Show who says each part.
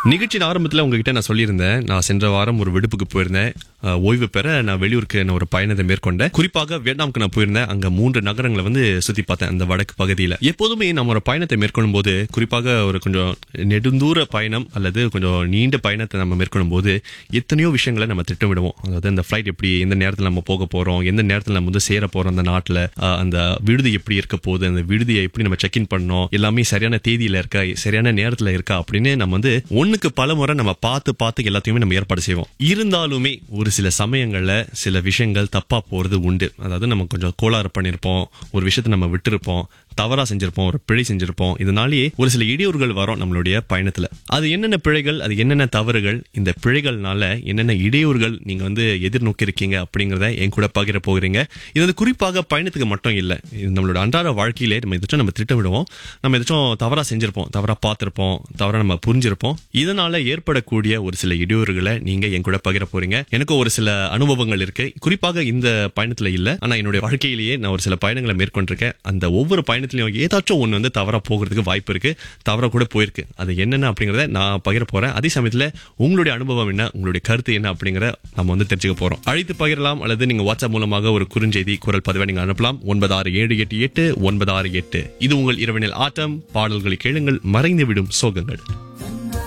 Speaker 1: நிகழ்ச்சியின் ஆரம்பத்தில் உங்ககிட்ட நான் சொல்லியிருந்தேன் நான் சென்ற வாரம் ஒரு விடுப்புக்கு போயிருந்தேன் அஹ், ஓய்வு பெற நான் வெளியூருக்கு நான் ஒரு பயணத்தை மேற்கொண்டேன் குறிப்பாக வியட்நாமுக்கு நான் போயிருந்தேன் அங்க மூன்று நகரங்களை வந்து சுத்தி பார்த்தேன் அந்த வடக்கு பகுதியில் எப்போதுமே நம்ம ஒரு பயணத்தை மேற்கொள்ளும் போது குறிப்பாக ஒரு கொஞ்சம் நெடுந்தூர பயணம் அல்லது கொஞ்சம் நீண்ட பயணத்தை நம்ம மேற்கொள்ளும் போது எத்தனையோ விஷயங்களை நம்ம திட்டமிடுவோம் அதாவது அந்த ஃபிளைட் எப்படி எந்த நேரத்தில் நம்ம போக போறோம் எந்த நேரத்தில் நம்ம வந்து சேர போறோம் அந்த நாட்டில் அந்த விடுதி எப்படி இருக்க போகுது அந்த விடுதியை எப்படி நம்ம செக் இன் பண்ணோம் எல்லாமே சரியான தேதியில இருக்கா சரியான நேரத்துல இருக்கா அப்படின்னு நம்ம வந்து ஒண்ணுக்கு பல முறை நம்ம பார்த்து பார்த்து எல்லாத்தையுமே நம்ம ஏற்பாடு செய்வோம் இருந்தாலுமே ஒரு சில சமயங்கள்ல சில விஷயங்கள் தப்பா போறது உண்டு அதாவது நம்ம கொஞ்சம் கோளாறு பண்ணிருப்போம் ஒரு விஷயத்தை நம்ம விட்டுருப்போம் தவறா செஞ்சிருப்போம் ஒரு பிழை செஞ்சிருப்போம் இதனாலேயே ஒரு சில இடையூறுகள் வரும் நம்மளுடைய பயணத்துல அது என்னென்ன பிழைகள் அது என்னென்ன தவறுகள் இந்த பிழைகள்னால என்னென்ன இடையூறுகள் நீங்க வந்து எதிர்நோக்கி இருக்கீங்க அப்படிங்கறத என் கூட பகிர போகிறீங்க இது வந்து குறிப்பாக பயணத்துக்கு மட்டும் இல்ல இது நம்மளோட அன்றாட வாழ்க்கையிலே நம்ம எதாச்சும் நம்ம திட்டமிடுவோம் நம்ம எதாச்சும் தவறா செஞ்சிருப்போம் தவறா பார்த்திருப்போம் தவறா நம்ம புரிஞ்சிருப்போம் இதனால ஏற்படக்கூடிய ஒரு சில இடையூறுகளை நீங்க என் கூட பகிர போறீங்க எனக்கு ஒரு சில அனுபவங்கள் இருக்கு குறிப்பாக இந்த பயணத்துல இல்ல ஆனா என்னுடைய வாழ்க்கையிலேயே நான் ஒரு சில பயணங்களை மேற்கொண்டிருக்கேன் அந்த ஒவ்வொரு பயணத்திலையும் ஏதாச்சும் ஒண்ணு வந்து தவறா போகிறதுக்கு வாய்ப்பு இருக்கு தவறா கூட போயிருக்கு அது என்னென்ன அப்படிங்கறத நான் பகிர போறேன் அதே சமயத்துல உங்களுடைய அனுபவம் என்ன உங்களுடைய கருத்து என்ன அப்படிங்கறத நம்ம வந்து தெரிஞ்சுக்க போறோம் அழைத்து பகிரலாம் அல்லது நீங்க வாட்ஸ்அப் மூலமாக ஒரு குறுஞ்செய்தி குரல் பதிவை நீங்க அனுப்பலாம் ஒன்பது ஆறு ஏழு எட்டு எட்டு ஒன்பது ஆறு எட்டு இது உங்கள் இரவினில் ஆட்டம் பாடல்களை கேளுங்கள் மறைந்து விடும் சோகங்கள்